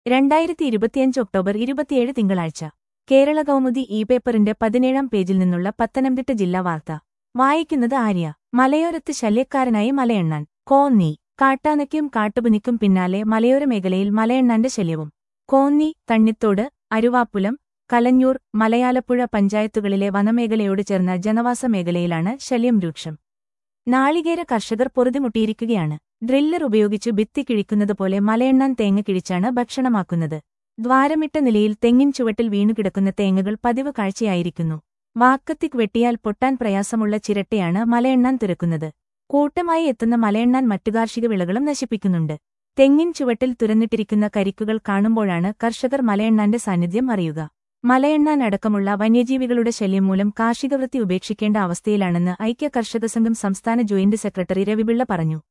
രണ്ടായിരത്തി ഇരുപത്തിയഞ്ച് ഒക്ടോബർ ഇരുപത്തിയേഴ് തിങ്കളാഴ്ച കേരള കൗമുദി ഇ പേപ്പറിന്റെ പതിനേഴാം പേജിൽ നിന്നുള്ള പത്തനംതിട്ട ജില്ലാ വാർത്ത വായിക്കുന്നത് ആര്യ മലയോരത്ത് ശല്യക്കാരനായി മലയെണ്ണാൻ കോന്നി കാട്ടാനയ്ക്കും കാട്ടുപുനിക്കും പിന്നാലെ മലയോര മേഖലയിൽ മലയെണ്ണാന്റെ ശല്യവും കോന്നി തണ്ണിത്തോട് അരുവാപ്പുലം കലഞ്ഞൂർ മലയാലപ്പുഴ പഞ്ചായത്തുകളിലെ വനമേഖലയോട് ചേർന്ന ജനവാസ മേഖലയിലാണ് ശല്യം രൂക്ഷം നാളികേര കർഷകർ പൊറുതിമുട്ടിയിരിക്കുകയാണ് ഡ്രില്ലർ ഉപയോഗിച്ച് ഭിത്തി കിഴിക്കുന്നതുപോലെ മലയെണ്ണാൻ തേങ്ങ കിഴിച്ചാണ് ഭക്ഷണമാക്കുന്നത് ദ്വാരമിട്ട നിലയിൽ തെങ്ങിൻ ചുവട്ടിൽ വീണുകിടക്കുന്ന തേങ്ങകൾ പതിവ് കാഴ്ചയായിരിക്കുന്നു വാക്കത്തിക് വെട്ടിയാൽ പൊട്ടാൻ പ്രയാസമുള്ള ചിരട്ടയാണ് മലയെണ്ണാൻ തുരക്കുന്നത് കൂട്ടമായി എത്തുന്ന മലയെണ്ണാൻ മറ്റു കാർഷിക വിളകളും നശിപ്പിക്കുന്നുണ്ട് തെങ്ങിൻ ചുവട്ടിൽ തുരന്നിട്ടിരിക്കുന്ന കരിക്കുകൾ കാണുമ്പോഴാണ് കർഷകർ മലയെണ്ണാന്റെ സാന്നിധ്യം അറിയുക മലയെണ്ണാൻ അടക്കമുള്ള വന്യജീവികളുടെ ശല്യം മൂലം കാർഷികവൃത്തി ഉപേക്ഷിക്കേണ്ട അവസ്ഥയിലാണെന്ന് ഐക്യ കർഷക സംഘം സംസ്ഥാന ജോയിന്റ് സെക്രട്ടറി രവിപിള്ള പറഞ്ഞു